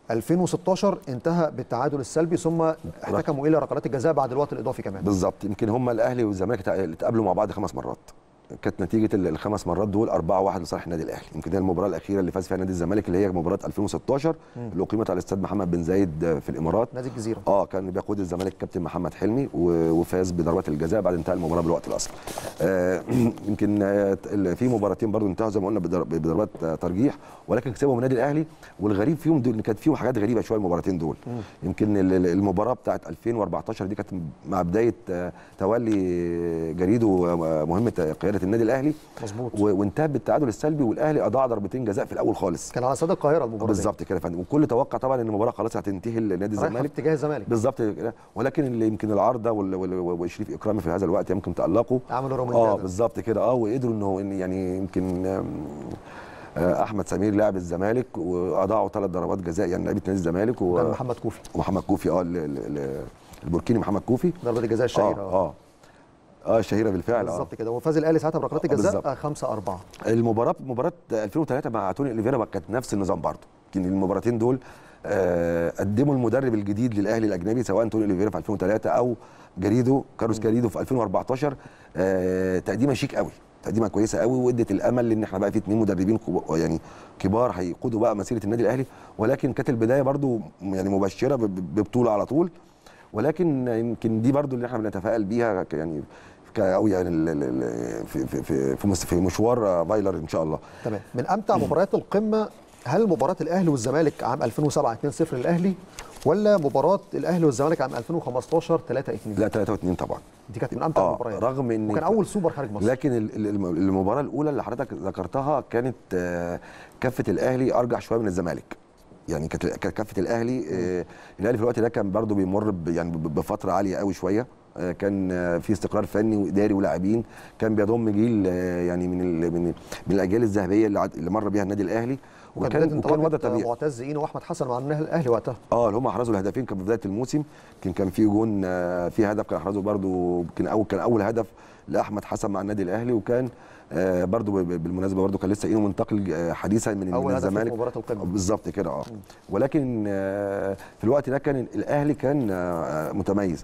2016 انتهى بالتعادل السلبي ثم احتكموا الى ركلات الجزاء بعد الوقت الاضافي كمان بالظبط يمكن هم الاهلي والزمالك تع- اتقابلوا مع بعض خمس مرات كانت نتيجه ال- الخمس مرات دول 4-1 لصالح النادي الاهلي يمكن هي المباراه الاخيره اللي فاز فيها نادي الزمالك اللي هي مباراه 2016 اللي اقيمت على استاد محمد بن زايد في الامارات نادي الجزيره اه كان بيقود الزمالك كابتن محمد حلمي و- وفاز بضربات الجزاء بعد انتهاء المباراه بالوقت الاصلي آه يمكن آه، ال- في مباراتين برضو انتهوا زي ما قلنا بضر- بضربات آه، ترجيح ولكن كسبهم النادي الاهلي والغريب فيهم دول إن كانت فيهم حاجات غريبه شويه المباراتين دول يمكن ال- ال- المباراه بتاعت 2014 دي كانت مع بدايه آه، تولي جريده آه، مهمه قياده النادي الاهلي مظبوط و- وانتهى بالتعادل السلبي والاهلي اضاع ضربتين جزاء في الاول خالص كان على استاد القاهره المباراه دي. بالظبط كده يا فندم والكل توقع طبعا ان المباراه خلاص هتنتهي لنادي رايحه في الزمالك اتجاه الزمالك بالظبط كده ولكن اللي يمكن العارضه وال- وال- وشريف اكرامي في هذا الوقت يمكن تالقوا عملوا رومنتادا اه بالظبط كده اه وقدروا انه إن يعني يمكن آم، آه، احمد سمير لاعب الزمالك واضاعوا ثلاث ضربات جزاء يعني لعيبه نادي الزمالك و- كان محمد كوفي ومحمد كوفي اه ال- ال- ال- البوركيني محمد كوفي ضربه الجزاء الشهيره اه اه اه الشهيره بالفعل اه بالظبط كده وفاز الاهلي ساعتها بركلات الجزاء بالظبط. 5 4 المباراه مباراه 2003 مع توني اوليفيرا كانت نفس النظام برضه يمكن المباراتين دول آه، قدموا المدرب الجديد للاهلي الاجنبي سواء توني اوليفيرا في 2003 او جريدو كاروس جريدو في 2014 آه، تقديمه شيك قوي تقديمه كويسه قوي وادت الامل ان احنا بقى في اثنين مدربين كبا- يعني كبار هيقودوا بقى مسيره النادي الاهلي ولكن كانت البدايه برضو يعني مبشره ب- ب- ببطوله على طول ولكن يمكن دي برضو اللي احنا بنتفائل بيها ك- يعني ك- او يعني ال- ال- ال- في في في في, مس- في مشوار فايلر ان شاء الله تمام من امتع مباريات القمه هل مباراه الاهلي والزمالك عام 2007 2-0 للاهلي ولا مباراه الاهلي والزمالك عام 2015 3 2 لا 3 و2 طبعا دي كانت من امتع اه المباريات رغم ان وكان اول سوبر خارج مصر لكن ال- ال- الم- المباراه الاولى اللي حضرتك ذكرتها كانت آه، كفه الاهلي ارجح شويه من الزمالك يعني كانت كانت كفه الاهلي آه، الاهلي في الوقت ده كان برضو بيمر ب- يعني ب- بفتره عاليه قوي شويه آه، كان آه، في استقرار فني واداري ولاعبين كان بيضم جيل آه، يعني من ال- من من الاجيال الذهبيه اللي عد- اللي مر بيها النادي الاهلي وكان وكان بدايه وكان وضع انطلاقه طبيعي معتز اينو واحمد حسن مع النادي الاهلي وقتها اه اللي هم احرزوا الهدفين كان في بدايه الموسم كان كان في جون آه، في هدف كان احرزه برضو كان اول كان اول هدف لاحمد حسن مع النادي الاهلي وكان آه، برضو ب- ب- بالمناسبه برضو كان لسه اينو منتقل آه، حديثا من اول من هدف في الزمالك مباراه القمه بالظبط كده اه ولكن آه، في الوقت ده كان الاهلي كان آه، متميز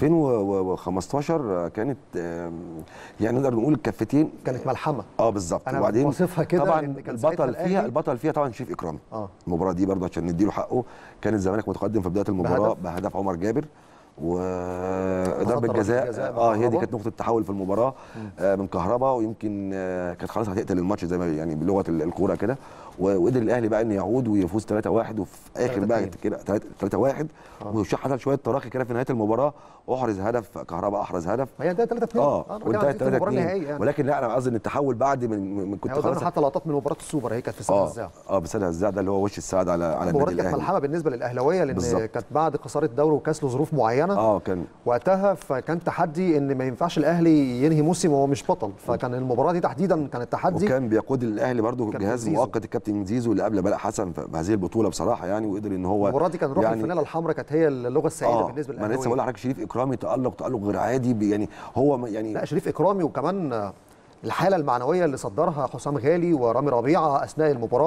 2015 كانت آه، يعني نقدر نقول الكفتين كانت ملحمه اه بالظبط أنا وبعدين بوصفها كده طبعا إن كان ساعتها البطل فيها الأهلي- البطل فيها طبعا شريف اكرامي اه المباراه دي برضه عشان نديله حقه كان الزمالك متقدم في بدايه المباراه بهدف. بهدف عمر جابر وضربه ضربة جزاء الجزاء من اه هي دي كهربا. كانت نقطه التحول في المباراه آه من كهربا ويمكن آه كانت خلاص هتقتل الماتش زي ما يعني بلغه ال- الكوره كده و- وقدر الاهلي بقى انه يعود ويفوز 3-1 وفي اخر بقى 3-2. كده 3-1 وحصل شويه تراخي كده في نهايه المباراه احرز هدف كهربا احرز هدف ما هي ده 3 2 اه وانتهت 3 المباراه 2 النهائيه يعني ولكن لا انا قصدي ان التحول بعد من, من كنت هي قدامنا خلاص حتى لقطات من مباراه السوبر هي كانت في سنه اه الزاع اه بسد هزاع ده اللي هو وش السعد على على المباراه النادي كانت الاهلي ملحمه بالنسبه للاهلاويه لان بالظبط. كانت بعد خساره الدوري وكاس لظروف معينه اه كان وقتها فكان تحدي ان ما ينفعش الاهلي ينهي موسم وهو مش بطل فكان المباراه دي تحديدا كانت تحدي وكان بيقود الاهلي برضو كابتن جهاز زيزو. مؤقت الكابتن زيزو اللي قبل بلال حسن في هذه البطوله بصراحه يعني وقدر ان هو المباراه دي كان روح يعني الفانيله الحمراء كانت هي اللغه السائده اه بالنسبه ما انا لسه بقول للاهلاويه لحضرتك شريف اكرامي تالق تالق غير عادي بي- يعني هو ما- يعني لا شريف اكرامي وكمان آه، الحاله المعنويه اللي صدرها حسام غالي ورامي ربيعه اثناء المباراه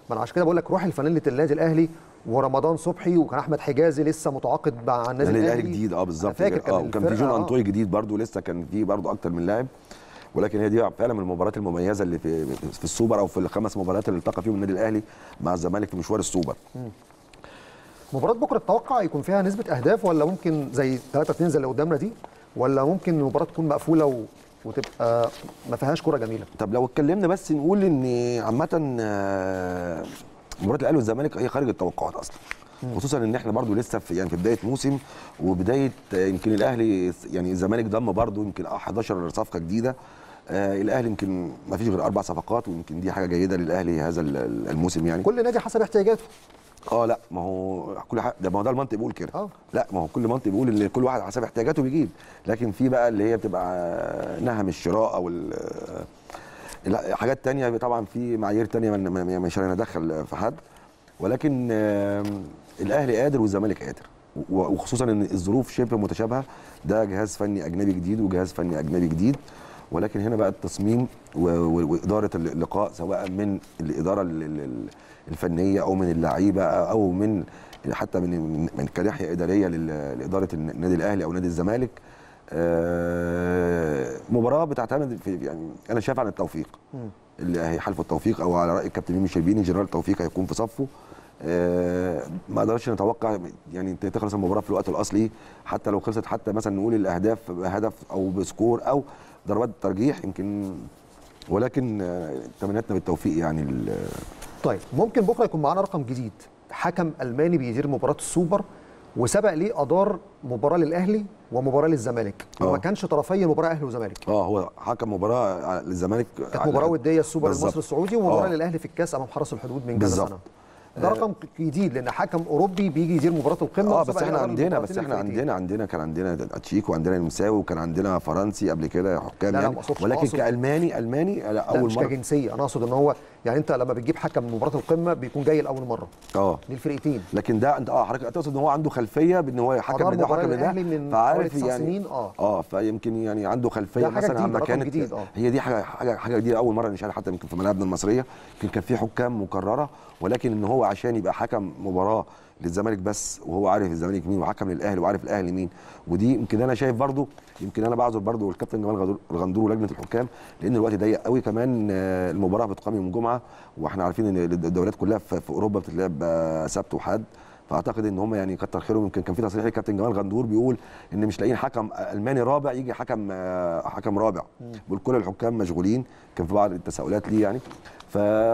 ما انا عشان كده بقول لك روح الفانيله النادي الاهلي ورمضان صبحي وكان احمد حجازي لسه متعاقد مع النادي النادي الاهلي الاهلي جديد اه بالظبط فاكر كده. اه وكان في الفرقة- جون آه. انطوي جديد برضو لسه كان في برضو اكتر من لاعب ولكن هي دي فعلا من المباريات المميزه اللي في في السوبر او في الخمس مباريات اللي التقى فيهم النادي الاهلي مع الزمالك في مشوار السوبر مباراه بكره تتوقع يكون فيها نسبه اهداف ولا ممكن زي 3 2 زي اللي قدامنا دي ولا ممكن المباراه تكون مقفوله و... وتبقى ما فيهاش كره جميله طب لو اتكلمنا بس نقول ان عامه آه، مباراه الاهلي والزمالك هي خارج التوقعات اصلا خصوصا ان احنا برضو لسه في يعني في بدايه موسم وبدايه آه، يمكن الاهلي يعني الزمالك ضم برضو يمكن 11 صفقه جديده آه الاهلي يمكن ما فيش غير اربع صفقات ويمكن دي حاجه جيده للاهلي هذا ال- ال- الموسم يعني كل نادي حسب احتياجاته اه لا ما هو كل حاجه ده ما هو ده المنطق بيقول كده اه. لا ما هو كل منطق بيقول ان كل واحد حسب احتياجاته بيجيب لكن في بقى اللي هي بتبقى نهم الشراء او ال- لا حاجات تانية طبعا في معايير تانية من- من- مش هندخل في حد ولكن آم، الاهلي قادر والزمالك قادر و- وخصوصا ان الظروف شبه متشابهه ده جهاز فني اجنبي جديد وجهاز فني اجنبي جديد ولكن هنا بقى التصميم و- و- واداره اللقاء سواء من الاداره ال- ال- ال- الفنيه او من اللعيبه او من حتى من من- من كناحيه اداريه لل- لاداره النادي الاهلي او نادي الزمالك آه، مباراه بتعتمد في يعني انا شايف على التوفيق اللي هيحالفوا التوفيق او على راي الكابتن ميمي شربيني جنرال التوفيق هيكون في صفه آه، ما اقدرش نتوقع يعني انت تخلص المباراه في الوقت الاصلي حتى لو خلصت حتى مثلا نقول الاهداف بهدف او بسكور او ضربات ترجيح يمكن ولكن آه، تمنياتنا بالتوفيق يعني ال- طيب ممكن بكره يكون معانا رقم جديد حكم الماني بيدير مباراه السوبر وسبق ليه ادار مباراه للاهلي ومباراه للزمالك وما آه. كانش طرفي المباراه اهلي وزمالك اه هو حكم مباراه للزمالك كانت مباراه وديه السوبر بالظبط. المصري السعودي ومباراه آه. للاهلي في الكاس امام حرس الحدود من كذا بالظبط. سنه ده رقم جديد لان حكم اوروبي بيجي يدير مباراه القمه اه وسبق بس ليه احنا أدار عندنا المباراتين بس احنا الفرقتين. عندنا عندنا كان عندنا تشيك وعندنا المساوي وكان عندنا فرنسي قبل كده حكام لا، لا، يعني ما أقصدش- ولكن أقصد- كالماني الماني لا لا اول مش مره كجنسيه انا اقصد ان هو يعني انت لما بتجيب حكم مباراه القمه بيكون جاي لاول مره اه للفرقتين لكن ده انت اه حضرتك تقصد ان هو عنده خلفيه بان هو حكم أدار من ده مباراة وحكم من للأهلي ده من فعارف حوالي تسع يعني سنين، آه. اه فيمكن يعني عنده خلفيه ده حاجة مثلا عن جديدة، رقم مكانه جديد، آه. هي دي حاجه حاجه حاجه جديده اول مره نشاهدها حتى يمكن في ملاعبنا المصريه يمكن كان في حكام مكرره ولكن ان هو عشان يبقى حكم مباراه للزمالك بس وهو عارف الزمالك مين وحكم للاهلي وعارف الاهلي مين ودي يمكن انا شايف برضو يمكن انا بعذر برضو الكابتن جمال غدور- الغندور ولجنه الحكام لان الوقت ضيق قوي كمان آه، المباراه بتقام يوم الجمعه واحنا عارفين ان الدوريات كلها في في اوروبا بتتلعب آه، سبت وحد فاعتقد ان هم يعني كتر خيرهم يمكن كان في تصريح للكابتن جمال غندور بيقول ان مش لاقيين حكم الماني رابع يجي حكم آه، حكم رابع بيقول كل الحكام مشغولين كان في بعض التساؤلات ليه يعني ف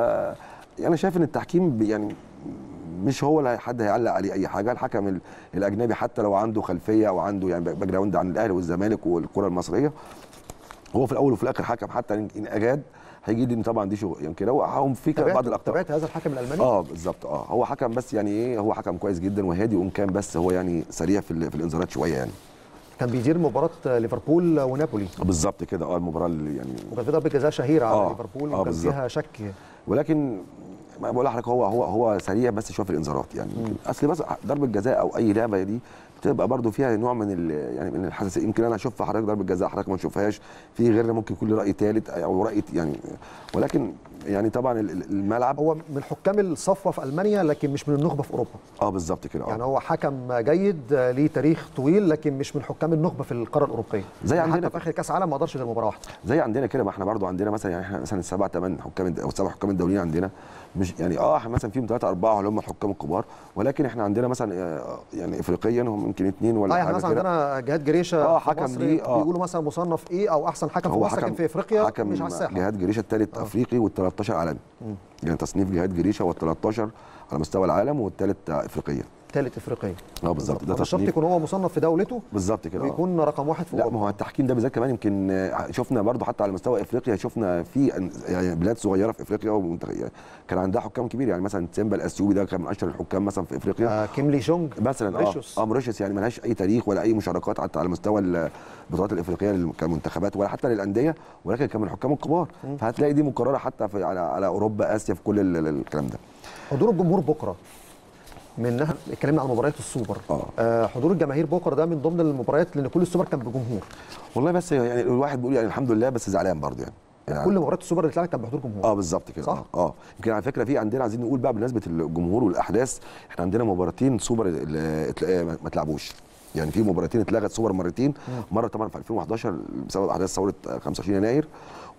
انا شايف ان التحكيم بي- يعني مش هو اللي حد هيعلق عليه اي حاجه الحكم ال- الاجنبي حتى لو عنده خلفيه او عنده يعني باك جراوند عن الاهلي والزمالك والكره المصريه هو في الاول وفي الاخر حكم حتى ان إن اجاد هيجي ان طبعا دي شغل يعني كده وهم في كده تابعت بعض الاخطاء تابعت هذا الحكم الالماني اه بالظبط اه هو حكم بس يعني ايه هو حكم كويس جدا وهادي وان كان بس هو يعني سريع في, ال- في الانذارات شويه يعني كان بيدير مباراه ليفربول ونابولي بالظبط كده اه المباراه اللي يعني وكان في ضربه جزاء شهيره على آه، ليفربول آه، وكان بالظبط. فيها شك ولكن ما بقول لحضرتك هو هو هو سريع بس شويه في الانذارات يعني اصل بس ضربه جزاء او اي لعبه دي بتبقى برضو فيها نوع من ال- يعني من الحساسيه يمكن انا اشوف حضرتك ضربه جزاء حضرتك ما تشوفهاش في غيرنا ممكن يكون له راي ثالث او راي يعني ولكن يعني طبعا ال- ال- الملعب هو من حكام الصفوه في المانيا لكن مش من النخبه في اوروبا اه بالظبط كده يعني اه هو حكم جيد آه، ليه تاريخ طويل لكن مش من حكام النخبه في القاره الاوروبيه زي يعني عندنا حتى في اخر كاس عالم ما قدرش غير مباراه واحده زي عندنا كده ما احنا برضو عندنا مثلا يعني احنا مثلا السبع ثمان حكام الد- او السبع حكام الدوليين عندنا مش يعني اه احنا مثلا فيهم ثلاثه اربعه اللي هم الحكام الكبار ولكن احنا عندنا مثلا آه، يعني افريقيا هم يمكن اثنين ولا اه يعني حاجه مثلا كده عندنا جهاد جريشه آه، في حكم مصر ليه، آه. بيقولوا مثلا مصنف ايه او احسن حكم في مصر كان في افريقيا حكم مش على الساحه جهاد جريشه الثالث افريقي وال13 عالمي يعني تصنيف جهاد جريشه وال13 على مستوى العالم والثالث افريقيا ثالث افريقيا اه بالظبط ده مش شرط تصنيف يكون هو مصنف في دولته بالظبط كده آه. ويكون رقم واحد في لا ما اوروبا هو التحكيم ده بالذات كمان يمكن آه، شفنا برضو حتى على مستوى افريقيا شفنا في أن- يعني بلاد صغيره في افريقيا ومنتخ- يعني كان عندها حكام كبير يعني مثلا تسيمبا الاثيوبي ده كان من اشهر الحكام مثلا في افريقيا آه كيملي جونج مثلا موريشيوس. اه اه موريشيوس يعني ملهاش اي تاريخ ولا اي مشاركات حتى على مستوى البطولات الافريقيه لل- كمنتخبات ولا حتى للانديه ولكن كان من الحكام الكبار فهتلاقي دي مكرره حتى في على, على اوروبا اسيا في كل ال- ال- الكلام ده حضور الجمهور بكره منها اتكلمنا عن مباريات السوبر آه. آه حضور الجماهير بكره ده من ضمن المباريات لان كل السوبر كان بجمهور والله بس يعني الواحد بيقول يعني الحمد لله بس زعلان برضه يعني يعني كل مباريات السوبر اللي اتلعبت كان بحضور جمهور اه بالظبط كده صح؟ اه يمكن على فكره في عندنا عايزين نقول بقى بمناسبه الجمهور والاحداث احنا عندنا مباراتين سوبر ال- اتل- ما ما اتلعبوش يعني في مباراتين اتلغت سوبر مرتين مره طبعا في 2011 بسبب احداث ثوره 25 يناير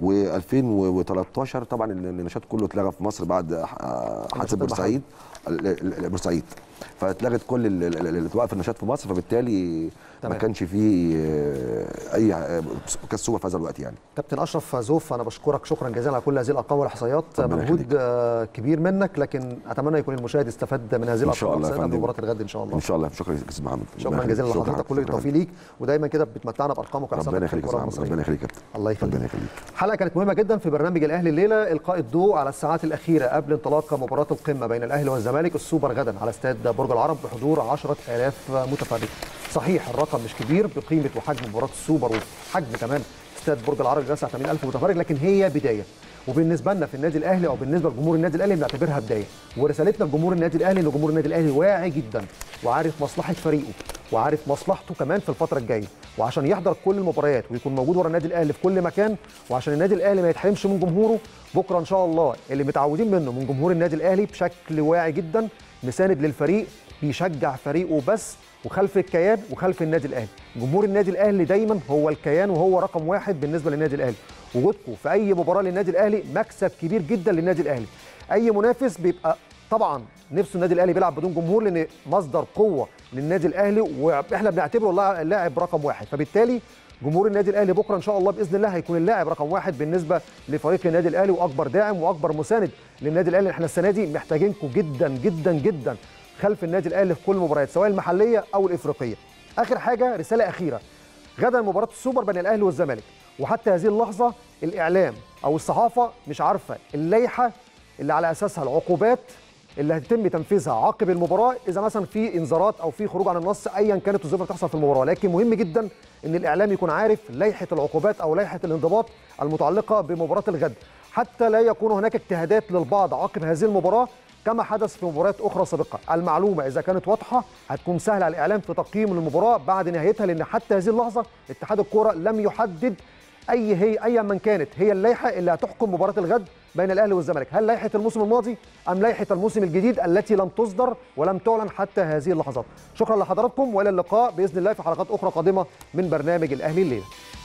و2013 طبعا النشاط كله اتلغى في مصر بعد آه، حادثه بورسعيد ال- ال- ال- بورسعيد فاتلغت كل ال- ال- اللي توقف النشاط في مصر فبالتالي ما تمام. كانش فيه آه، اي آه، كاس سوبر في هذا الوقت يعني كابتن اشرف زوف انا بشكرك شكرا جزيلا على كل هذه الارقام والاحصائيات ربنا مجهود يخليك. آه، كبير منك لكن اتمنى يكون المشاهد استفاد من هذه إن شاء الارقام الله يا والاحصائيات قبل فندم. مباراه الغد ان شاء الله ان شاء الله شكرا يا استاذ محمد شكرا ربنا جزيلا يخليك. لحضرتك كل شكراً. التوفيق ليك ودايما كده بتمتعنا بارقامك ربنا واحسانك في يخليك يا الكره استاذ محمد. المصريه ربنا يخليك يا كابتن الله يخليك ربنا يخليك حلقه كانت مهمه جدا في برنامج الاهلي الليله القاء الضوء على الساعات الاخيره قبل انطلاق مباراه القمه بين الاهلي والزمالك السوبر غدا على استاد برج العرب بحضور 10000 متفرج صحيح الرقم مش كبير بقيمه وحجم مباراه السوبر وحجم كمان استاد برج العرب يسع 80000 متفرج لكن هي بدايه وبالنسبه لنا في النادي الاهلي او بالنسبه لجمهور النادي الاهلي بنعتبرها بدايه ورسالتنا لجمهور النادي الاهلي ان جمهور النادي الاهلي واعي جدا وعارف مصلحه فريقه وعارف مصلحته كمان في الفتره الجايه وعشان يحضر كل المباريات ويكون موجود ورا النادي الاهلي في كل مكان وعشان النادي الاهلي ما يتحرمش من جمهوره بكره ان شاء الله اللي متعودين منه من جمهور النادي الاهلي بشكل واعي جدا مساند للفريق بيشجع فريقه بس وخلف الكيان وخلف النادي الاهلي جمهور النادي الاهلي دايما هو الكيان وهو رقم واحد بالنسبه للنادي الاهلي وجودكم في اي مباراه للنادي الاهلي مكسب كبير جدا للنادي الاهلي اي منافس بيبقى طبعا نفسه النادي الاهلي بيلعب بدون جمهور لان مصدر قوه للنادي الاهلي واحنا بنعتبره اللاعب- اللاعب رقم واحد فبالتالي جمهور النادي الاهلي بكره ان شاء الله باذن الله هيكون اللاعب رقم واحد بالنسبه لفريق النادي الاهلي واكبر داعم واكبر مساند للنادي الاهلي احنا السنه دي محتاجينكم جدا جدا جدا خلف النادي الاهلي في كل المباريات سواء المحليه او الافريقيه اخر حاجه رساله اخيره غدا مباراه السوبر بين الاهلي والزمالك وحتى هذه اللحظه الاعلام او الصحافه مش عارفه اللائحه اللي على اساسها العقوبات اللي هيتم تنفيذها عقب المباراه اذا مثلا في انذارات او في خروج عن النص ايا كانت الظروف اللي تحصل في المباراه لكن مهم جدا ان الاعلام يكون عارف لائحه العقوبات او لائحه الانضباط المتعلقه بمباراه الغد حتى لا يكون هناك اجتهادات للبعض عقب هذه المباراه كما حدث في مباريات اخرى سابقه المعلومه اذا كانت واضحه هتكون سهله على الاعلام في تقييم المباراه بعد نهايتها لان حتى هذه اللحظه اتحاد الكوره لم يحدد اي هي ايا من كانت هي اللائحه اللي هتحكم مباراه الغد بين الاهلي والزمالك هل لائحه الموسم الماضي ام لائحه الموسم الجديد التي لم تصدر ولم تعلن حتى هذه اللحظات شكرا لحضراتكم والى اللقاء باذن الله في حلقات اخرى قادمه من برنامج الاهلي الليله